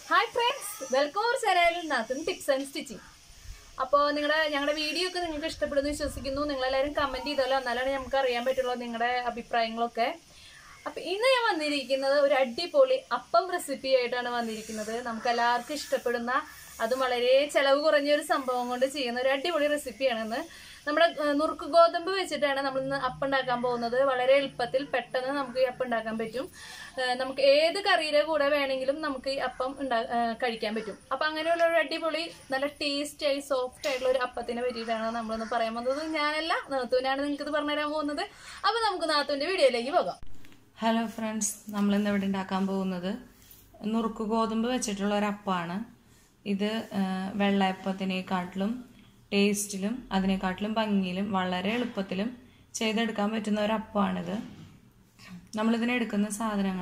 hi friends welcome അവർ ചാനലിൽ നാത്തും tips and stitching അപ്പോൾ നിങ്ങളുടെ ഞങ്ങളുടെ വീഡിയോ ഒക്കെ നിങ്ങൾക്ക് ഇഷ്ടപ്പെടുന്നു വിശ്വസിക്കുന്നു നിങ്ങളെല്ലാവരും കമൻറ്റ് ചെയ്തല്ലോ എന്നാലാണ് നമുക്ക് അറിയാൻ പറ്റുള്ളൂ നിങ്ങളുടെ അഭിപ്രായങ്ങളൊക്കെ അപ്പം ഇന്ന് ഞാൻ വന്നിരിക്കുന്നത് ഒരു അടിപൊളി അപ്പം റെസിപ്പി ആയിട്ടാണ് വന്നിരിക്കുന്നത് നമുക്ക് എല്ലാവർക്കും ഇഷ്ടപ്പെടുന്ന അതും വളരെ ചിലവ് കുറഞ്ഞ ഒരു സംഭവം കൊണ്ട് ചെയ്യുന്ന ഒരു അടിപൊളി റെസിപ്പിയാണെന്ന് നമ്മുടെ ഏഹ്, നുറുക്ക് ഗോതമ്പ് വെച്ചിട്ടാണ് നമ്മൾ ഇന്ന് അപ്പം ഉണ്ടാക്കാൻ പോകുന്നത് വളരെ എളുപ്പത്തിൽ പെട്ടെന്ന് നമുക്ക് ഈ അപ്പം ഉണ്ടാക്കാൻ പറ്റും ഏഹ്, നമുക്ക് ഏത് കറിയുടെ കൂടെ വേണമെങ്കിലും നമുക്ക് ഈ അപ്പം ഉണ്ടാ ഏഹ്, കഴിക്കാൻ പറ്റും അപ്പം അങ്ങനെയുള്ള ഒരു അടിപൊളി നല്ല ടേസ്റ്റ് ആയി സോഫ്റ്റ് ആയിട്ടുള്ള ഒരു അപ്പത്തിനെ പറ്റിയിട്ടാണ് നമ്മളൊന്ന് പറയാൻ പോകുന്നത് ഞാനല്ല നാത്തൂനാണ് നിങ്ങൾക്ക് ഇത് പറഞ്ഞുതരാൻ പോകുന്നത് അപ്പം നമുക്ക് നാത്തൂൻ്റെ വീഡിയോയിലേക്ക് പോകാം ഹലോ ഫ്രണ്ട്സ് നമ്മളിന്ന് ഇവിടെ ഉണ്ടാക്കാൻ പോകുന്നത് നുറുക്ക് ഗോതമ്പ് വെച്ചിട്ടുള്ള ഒരു അപ്പമാണ് ഇത് ആ, വെള്ളയപ്പത്തിനെക്കാട്ടിലും ടേസ്റ്റിലും അതിനെക്കാട്ടിലും ഭംഗിയിലും വളരെ എളുപ്പത്തിലും ചെയ്തെടുക്കാൻ പറ്റുന്ന ഒരു അപ്പമാണിത് നമ്മളിതിന് എടുക്കുന്ന സാധനങ്ങൾ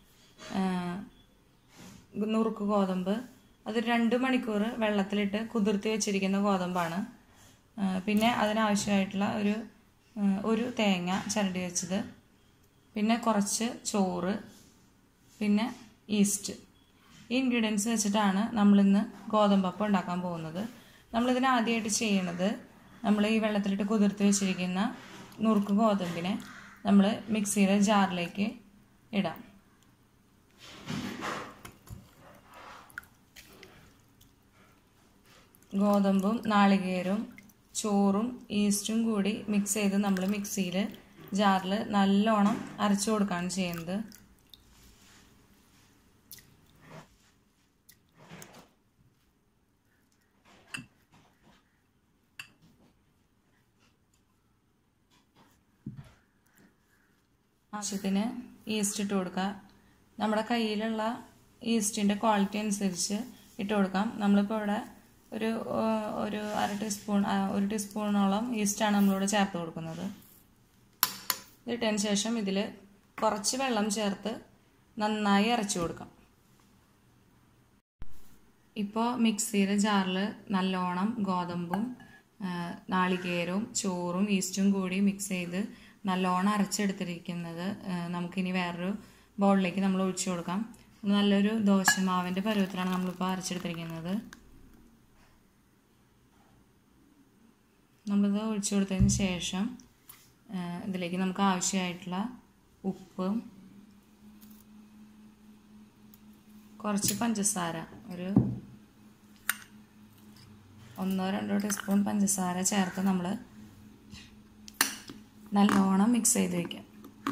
നുറുക്ക് ഗോതമ്പ് അത് രണ്ട് മണിക്കൂർ വെള്ളത്തിലിട്ട് കുതിർത്തി വെച്ചിരിക്കുന്ന ഗോതമ്പാണ് ആ, പിന്നെ അതിനാവശ്യമായിട്ടുള്ള ഒരു ആ, ഒരു തേങ്ങ ചിരണ്ടി വെച്ചത് പിന്നെ കുറച്ച് ചോറ് പിന്നെ ഈസ്റ്റ് ഈ ഇൻഗ്രീഡിയൻസ് വെച്ചിട്ടാണ് നമ്മളിന്ന് ഗോതമ്പപ്പം ഉണ്ടാക്കാൻ പോകുന്നത് നമ്മളിതിന് ആദ്യമായിട്ട് ചെയ്യണത് നമ്മൾ ഈ വെള്ളത്തിലിട്ട് കുതിർത്ത് വെച്ചിരിക്കുന്ന നുറുക്ക് ഗോതമ്പിനെ നമ്മൾ മിക്സിയുടെ ജാറിലേക്ക് ഇടാം ഗോതമ്പും നാളികേരവും ചോറും ഈസ്റ്റും കൂടി മിക്സ് ചെയ്ത് നമ്മൾ മിക്സിയിൽ ജാറിൽ നല്ലോണം അരച്ചു കൊടുക്കുകയാണ് ചെയ്യുന്നത് ആവശ്യത്തിന് ഈസ്റ്റ് ഇട്ട് കൊടുക്കുക നമ്മുടെ കയ്യിലുള്ള ഈസ്റ്റിൻ്റെ ക്വാളിറ്റി അനുസരിച്ച് ഇട്ട് കൊടുക്കാം നമ്മളിപ്പോൾ ഇവിടെ ഒരു ആ, ഒരു അര ടീസ്പൂൺ ആ, ഒരു ടീസ്പൂണോളം ഈസ്റ്റാണ് നമ്മളിവിടെ ചേർത്ത് കൊടുക്കുന്നത് ഇതിട്ടതിന് ശേഷം ഇതിൽ കുറച്ച് വെള്ളം ചേർത്ത് നന്നായി അരച്ചു കൊടുക്കാം ഇപ്പോൾ മിക്സിയുടെ ജാറിൽ നല്ലോണം ഗോതമ്പും ആ, നാളികേരവും ചോറും ഈസ്റ്റും കൂടി മിക്സ് ചെയ്ത് നല്ലോണം അരച്ചെടുത്തിരിക്കുന്നത് ആ, നമുക്കിനി വേറൊരു ബൗളിലേക്ക് നമ്മൾ ഒഴിച്ചു കൊടുക്കാം നല്ലൊരു ദോശമാവിൻ്റെ പരുവത്തിലാണ് നമ്മളിപ്പോൾ അരച്ചെടുത്തിരിക്കുന്നത് നമ്മളിത് ഒഴിച്ചു കൊടുത്തതിന് ശേഷം ആ, ഇതിലേക്ക് നമുക്ക് ആവശ്യമായിട്ടുള്ള ഉപ്പും കുറച്ച് പഞ്ചസാര ഒരു ഒന്നോ രണ്ടോ ടീസ്പൂൺ പഞ്ചസാര ചേർത്ത് നമ്മൾ നല്ലോണം മിക്സ് ചെയ്ത് വയ്ക്കാം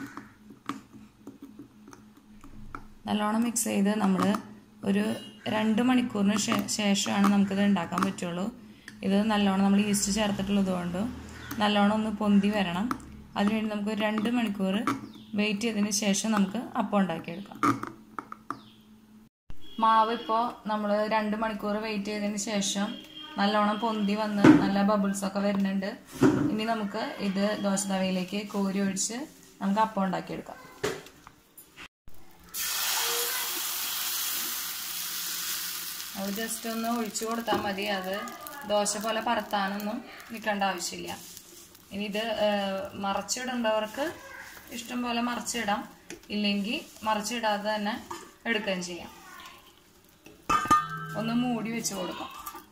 നല്ലോണം മിക്സ് ചെയ്ത് നമ്മൾ ഒരു രണ്ട് മണിക്കൂറിന് ശേ- ശേഷമാണ് നമുക്കിത് ഉണ്ടാക്കാൻ പറ്റുള്ളൂ ഇത് നല്ലോണം നമ്മൾ ഈസ്റ്റ് ചേർത്തിട്ടുള്ളത് കൊണ്ട് നല്ലോണം ഒന്ന് പൊന്തി വരണം അതിനുവേണ്ടി നമുക്ക് ഒരു രണ്ട് മണിക്കൂർ വെയിറ്റ് ചെയ്തതിന് ശേഷം നമുക്ക് അപ്പം ഉണ്ടാക്കിയെടുക്കാം മാവ് ഇപ്പോൾ നമ്മൾ രണ്ട് മണിക്കൂർ വെയിറ്റ് ചെയ്തതിന് ശേഷം നല്ലോണം പൊന്തി വന്ന് നല്ല ബബിൾസ് ഒക്കെ വരുന്നുണ്ട് ഇനി നമുക്ക് ഇത് ദോശ തവയിലേക്ക് കോരി ഒഴിച്ച് നമുക്ക് അപ്പം ഉണ്ടാക്കിയെടുക്കാം അത് ജസ്റ്റ് ഒന്ന് ഒഴിച്ചു കൊടുത്താൽ മതി അത് ദോശ പോലെ പരത്താനൊന്നും നിൽക്കേണ്ട ആവശ്യമില്ല ഇനി ഇത് ഏഹ്, മറച്ചിടേണ്ടവർക്ക് ഇഷ്ടം പോലെ മറച്ചിടാം ഇല്ലെങ്കിൽ മറച്ചിടാതെ തന്നെ എടുക്കുകയും ചെയ്യാം ഒന്ന് മൂടി വെച്ച് കൊടുക്കാം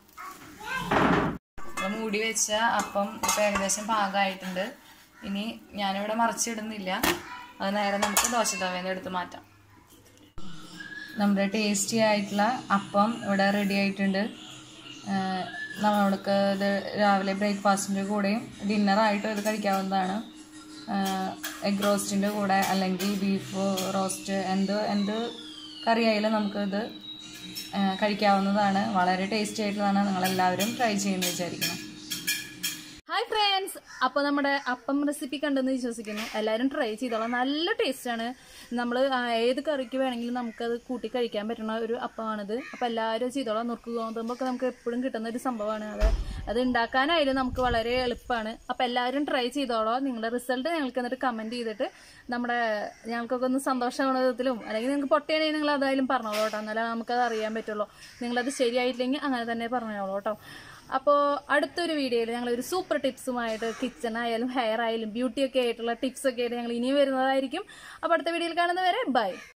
അപ്പോൾ മൂടി വെച്ച അപ്പം ഇപ്പം ഏകദേശം പാകമായിട്ടുണ്ട് ഇനി ഞാനിവിടെ മറിച്ചിടുന്നില്ല അത് നേരെ നമുക്ക് ദോശ തവേന്ന് എടുത്ത് മാറ്റാം നമ്മുടെ ടേസ്റ്റി ആയിട്ടുള്ള അപ്പം ഇവിടെ റെഡി ആയിട്ടുണ്ട് ആഹ് നമ്മൾക്ക് ഇത് രാവിലെ ബ്രേക്ക്ഫാസ്റ്റിൻ്റെ കൂടെയും ഡിന്നറായിട്ടും ഇത് കഴിക്കാവുന്നതാണ് എഗ് റോസ്റ്റിൻ്റെ കൂടെ അല്ലെങ്കിൽ ബീഫ് റോസ്റ്റ് എന്ത് എന്ത് കറിയായാലും നമുക്കിത് ആഹ് കഴിക്കാവുന്നതാണ് വളരെ ടേസ്റ്റി ആയിട്ടുള്ളതാണ് നിങ്ങളെല്ലാവരും ട്രൈ ചെയ്യുമെന്ന് വിചാരിക്കണം ഹായ് ഫ്രണ്ട്സ് അപ്പോൾ നമ്മുടെ അപ്പം റെസിപ്പി കണ്ടെന്ന് വിശ്വസിക്കുന്നു എല്ലാവരും ട്രൈ ചെയ്തോളാം നല്ല ടേസ്റ്റാണ് നമ്മൾ ഏത് കറിക്ക് വേണമെങ്കിലും നമുക്കത് കൂട്ടി കഴിക്കാൻ പറ്റുന്ന ഒരു അപ്പമാണിത് അപ്പോൾ എല്ലാവരും ചെയ്തോളാം നുറുക്ക് ഗോതമ്പൊക്കെ നമുക്ക് എപ്പോഴും കിട്ടുന്ന ഒരു സംഭവമാണ് അത് അത് ഉണ്ടാക്കാനായാലും നമുക്ക് വളരെ എളുപ്പമാണ് അപ്പോൾ എല്ലാവരും ട്രൈ ചെയ്തോളാം നിങ്ങളുടെ റിസൾട്ട് ഞങ്ങൾക്ക് എന്നിട്ട് കമൻറ്റ് ചെയ്തിട്ട് നമ്മുടെ ഞങ്ങൾക്കൊക്കെ ഒന്ന് സന്തോഷமான വിധത്തിലും അല്ലെങ്കിൽ നിങ്ങൾക്ക് പൊട്ടിയാണെങ്കിൽ നിങ്ങൾ അതായാലും പറഞ്ഞോളൂ കേട്ടോ എന്നാലേ നമുക്കത് അറിയാൻ പറ്റുള്ളൂ നിങ്ങളത് ശരിയായിട്ടില്ലെങ്കിൽ അങ്ങനെ തന്നെ പറഞ്ഞോളൂ കേട്ടോ അപ്പോൾ അടുത്തൊരു വീഡിയോയിൽ ഞങ്ങൾ ഒരു സൂപ്പർ ടിപ്സുമായിട്ട് കിച്ചൺ ആയാലും ഹെയർ ആയാലും ബ്യൂട്ടി ഒക്കെ ആയിട്ടുള്ള ടിപ്സ് ഒക്കെ ആയിട്ട് ഞങ്ങൾ ഇനിയും വരുന്നതായിരിക്കും അപ്പോൾ അടുത്ത വീഡിയോയിൽ കാണുന്നവരെ ബൈ